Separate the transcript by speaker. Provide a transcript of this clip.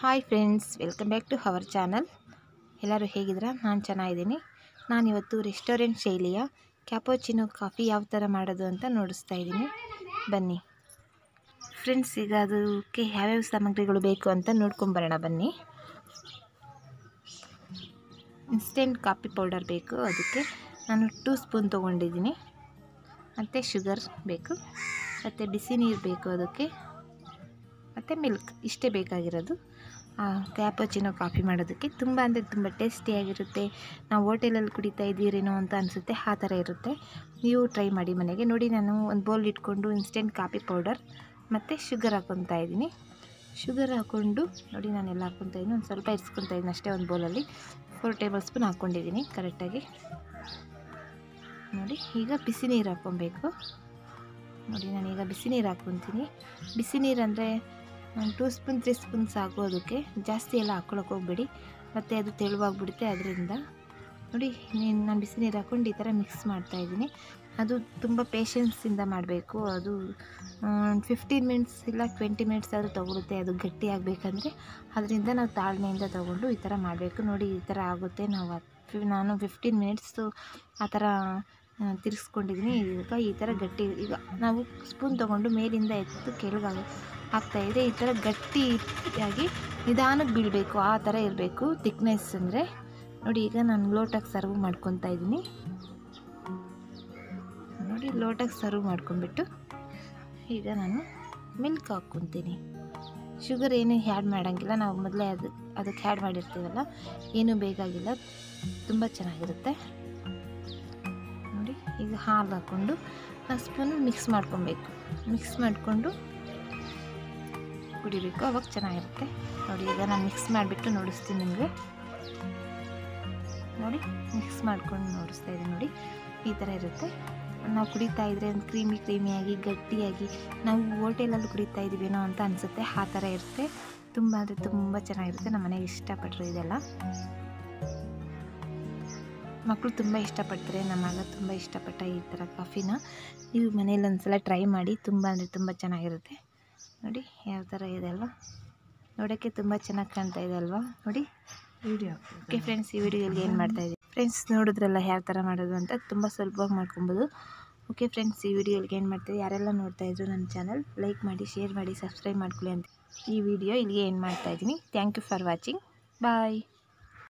Speaker 1: hi friends welcome back to our channel ಎಲ್ಲರೂ ಹೇಗಿದ್ದೀರಾ ನಾನು ಚೆನ್ನಾಗಿದ್ದೀನಿ ನಾನಿವತ್ತು ರೆಸ್ಟೋರೆಂಟ್ ಶೈಲಿಯ ಕ್ಯಾಪೋಚಿನೋ ಕಾಫಿ ಯಾವ ಥರ ಮಾಡೋದು ಅಂತ ನೋಡಿಸ್ತಾ ಇದ್ದೀನಿ ಬನ್ನಿ ಫ್ರೆಂಡ್ಸ್ ಈಗ ಅದಕ್ಕೆ ಯಾವ್ಯಾವ ಸಾಮಗ್ರಿಗಳು ಬೇಕು ಅಂತ ನೋಡ್ಕೊಂಬರೋಣ ಬನ್ನಿ ಇನ್ಸ್ಟೆಂಟ್ ಕಾಫಿ ಪೌಡರ್ ಬೇಕು ಅದಕ್ಕೆ ನಾನು ಟೂ ಸ್ಪೂನ್ ತೊಗೊಂಡಿದ್ದೀನಿ ಮತ್ತು ಶುಗರ್ ಬೇಕು ಮತ್ತು ಬಿಸಿ ನೀರು ಬೇಕು ಅದಕ್ಕೆ ಮತ್ತು ಮಿಲ್ಕ್ ಇಷ್ಟೇ ಬೇಕಾಗಿರೋದು ಕ್ಯಾಪಚಿನೋ ಕಾಫಿ ಮಾಡೋದಕ್ಕೆ ತುಂಬ ಅಂದರೆ ತುಂಬ ಟೇಸ್ಟಿಯಾಗಿರುತ್ತೆ ನಾವು ಹೋಟೆಲಲ್ಲಿ ಕುಡಿತಾ ಇದ್ದೀರೇನೋ ಅಂತ ಅನಿಸುತ್ತೆ ಆ ಥರ ಇರುತ್ತೆ ನೀವು ಟ್ರೈ ಮಾಡಿ ಮನೆಗೆ ನೋಡಿ ನಾನು ಒಂದು ಬೌಲ್ ಇಟ್ಕೊಂಡು ಇನ್ಸ್ಟೆಂಟ್ ಕಾಫಿ ಪೌಡರ್ ಮತ್ತು ಶುಗರ್ ಹಾಕ್ಕೊತಾ ಇದ್ದೀನಿ ಶುಗರ್ ಹಾಕ್ಕೊಂಡು ನೋಡಿ ನಾನೆಲ್ಲ ಹಾಕ್ಕೊತಾ ಇದ್ದೀನಿ ಒಂದು ಸ್ವಲ್ಪ ಇರಿಸ್ಕೊತಾ ಇದ್ದೀನಿ ಅಷ್ಟೇ ಒಂದು ಬೌಲಲ್ಲಿ ಫೋರ್ ಟೇಬಲ್ ಸ್ಪೂನ್ ಹಾಕ್ಕೊಂಡಿದ್ದೀನಿ ಕರೆಕ್ಟಾಗಿ ನೋಡಿ ಈಗ ಬಿಸಿ ನೀರು ಹಾಕ್ಕೊಬೇಕು ನೋಡಿ ನಾನೀಗ ಬಿಸಿ ನೀರು ಹಾಕ್ಕೊತೀನಿ ಬಿಸಿ ನೀರು ಅಂದರೆ ಟೂ ಸ್ಪೂನ್ ತ್ರೀ ಸ್ಪೂನ್ ಸಾಕು ಅದಕ್ಕೆ ಜಾಸ್ತಿ ಎಲ್ಲ ಹಾಕ್ಕೊಳಕ್ಕೆ ಹೋಗ್ಬೇಡಿ ಮತ್ತು ಅದು ತೆಳುವಾಗ್ಬಿಡುತ್ತೆ ಅದರಿಂದ ನೋಡಿ ನೀನು ನಾನು ಬಿಸಿ ನೀರು ಹಾಕ್ಕೊಂಡು ಈ ಥರ ಮಿಕ್ಸ್ ಮಾಡ್ತಾಯಿದ್ದೀನಿ ಅದು ತುಂಬ ಪೇಷನ್ಸಿಂದ ಮಾಡಬೇಕು ಅದು ಫಿಫ್ಟೀನ್ ಮಿನಿಟ್ಸ್ ಇಲ್ಲ ಟ್ವೆಂಟಿ ಮಿನಿಟ್ಸ್ ಆದರೂ ತೊಗೊಳುತ್ತೆ ಅದು ಗಟ್ಟಿ ಆಗಬೇಕಂದ್ರೆ ಅದರಿಂದ ನಾವು ತಾಳ್ಮೆಯಿಂದ ತೊಗೊಂಡು ಈ ಥರ ಮಾಡಬೇಕು ನೋಡಿ ಈ ಥರ ಆಗುತ್ತೆ ನಾವು ನಾನು ಫಿಫ್ಟೀನ್ ಮಿನಿಟ್ಸು ಆ ಥರ ತಿರ್ಗಿಸ್ಕೊಂಡಿದ್ದೀನಿ ಈಗ ಈ ಥರ ಗಟ್ಟಿ ಈಗ ನಾವು ಸ್ಪೂನ್ ತೊಗೊಂಡು ಮೇಲಿಂದ ಎತ್ತು ಕೆಳಗಾಗ ಆಗ್ತಾಯಿದೆ ಈ ಥರ ಗಟ್ಟಿಯಾಗಿ ನಿಧಾನಕ್ಕೆ ಬೀಳಬೇಕು ಆ ಥರ ಇರಬೇಕು ತಿಕ್ನೆಸ್ ಅಂದರೆ ನೋಡಿ ಈಗ ನಾನು ಲೋಟಾಗಿ ಸರ್ವ್ ಮಾಡ್ಕೊತಾ ಇದ್ದೀನಿ ನೋಡಿ ಲೋಟಾಗಿ ಸರ್ವ್ ಮಾಡ್ಕೊಂಬಿಟ್ಟು ಈಗ ನಾನು ಮಿಲ್ಕ್ ಹಾಕ್ಕೊತೀನಿ ಶುಗರ್ ಏನು ಹ್ಯಾಡ್ ಮಾಡೋಂಗಿಲ್ಲ ನಾವು ಮೊದಲೇ ಅದು ಅದಕ್ಕೆ ಹ್ಯಾಡ್ ಮಾಡಿರ್ತೀವಲ್ಲ ಏನೂ ಬೇಕಾಗಿಲ್ಲ ತುಂಬ ಚೆನ್ನಾಗಿರುತ್ತೆ ನೋಡಿ ಈಗ ಹಾಲು ಹಾಕ್ಕೊಂಡು ಆ ಸ್ಪೂನು ಮಿಕ್ಸ್ ಮಾಡ್ಕೊಬೇಕು ಮಿಕ್ಸ್ ಮಾಡಿಕೊಂಡು ಕುಡಿಬೇಕು ಅವಾಗ ಚೆನ್ನಾಗಿರುತ್ತೆ ನೋಡಿ ಈಗ ನಾನು ಮಿಕ್ಸ್ ಮಾಡಿಬಿಟ್ಟು ನೋಡಿಸ್ತೀನಿ ನಿಮಗೆ ನೋಡಿ ಮಿಕ್ಸ್ ಮಾಡ್ಕೊಂಡು ನೋಡಿಸ್ತಾ ಇದ್ದೀನಿ ನೋಡಿ ಈ ಥರ ಇರುತ್ತೆ ನಾವು ಕುಡಿತಾ ಇದ್ದರೆ ಒಂದು ಕ್ರೀಮಿ ಕ್ರೀಮಿಯಾಗಿ ಗಟ್ಟಿಯಾಗಿ ನಾವು ಹೋಟೆಲಲ್ಲಿ ಕುಡಿತಾ ಇದ್ದೀವೇನೋ ಅಂತ ಅನಿಸುತ್ತೆ ಆ ಥರ ಇರುತ್ತೆ ತುಂಬ ಅಂದರೆ ತುಂಬ ಚೆನ್ನಾಗಿರುತ್ತೆ ನಮ್ಮ ಮನೆಗೆ ಇಷ್ಟಪಟ್ಟರು ಇದೆಲ್ಲ ಮಕ್ಕಳು ತುಂಬ ಇಷ್ಟಪಡ್ತಾರೆ ನಮ್ಮ ಮಗ ತುಂಬ ಇಷ್ಟಪಟ್ಟ ಈ ಥರ ಕಾಫಿನ ನೀವು ಮನೇಲಿ ಒಂದ್ಸಲ ಟ್ರೈ ಮಾಡಿ ತುಂಬ ಅಂದರೆ ತುಂಬ ಚೆನ್ನಾಗಿರುತ್ತೆ ನೋಡಿ ಯಾವ ಥರ ಇದೆ ಅಲ್ವಾ ನೋಡೋಕ್ಕೆ ತುಂಬ ಚೆನ್ನಾಗಿ ಕಾಣ್ತಾ ಇದೆ ಅಲ್ವಾ ನೋಡಿ ವಿಡಿಯೋ ಓಕೆ ಫ್ರೆಂಡ್ಸ್ ಈ ವಿಡಿಯೋಗೆ ಏನು ಮಾಡ್ತಾ ಇದ್ದೀವಿ ಫ್ರೆಂಡ್ಸ್ ನೋಡಿದ್ರಲ್ಲ ಯಾವ ಥರ ಮಾಡೋದು ಅಂತ ತುಂಬ ಸುಲಭವಾಗಿ ಮಾಡ್ಕೊಬೋದು ಓಕೆ ಫ್ರೆಂಡ್ಸ್ ಈ ವಿಡಿಯೋಗೆ ಏನು ಮಾಡ್ತೀವಿ ಯಾರೆಲ್ಲ ನೋಡ್ತಾ ಇದ್ರು ನನ್ನ ಚಾನಲ್ ಲೈಕ್ ಮಾಡಿ ಶೇರ್ ಮಾಡಿ ಸಬ್ಸ್ಕ್ರೈಬ್ ಮಾಡ್ಕೊಳ್ಳಿ ಅಂತ ಈ ವಿಡಿಯೋ ಇಲ್ಲಿಗೆ ಏನು ಮಾಡ್ತಾ ಇದ್ದೀನಿ thank you for watching bye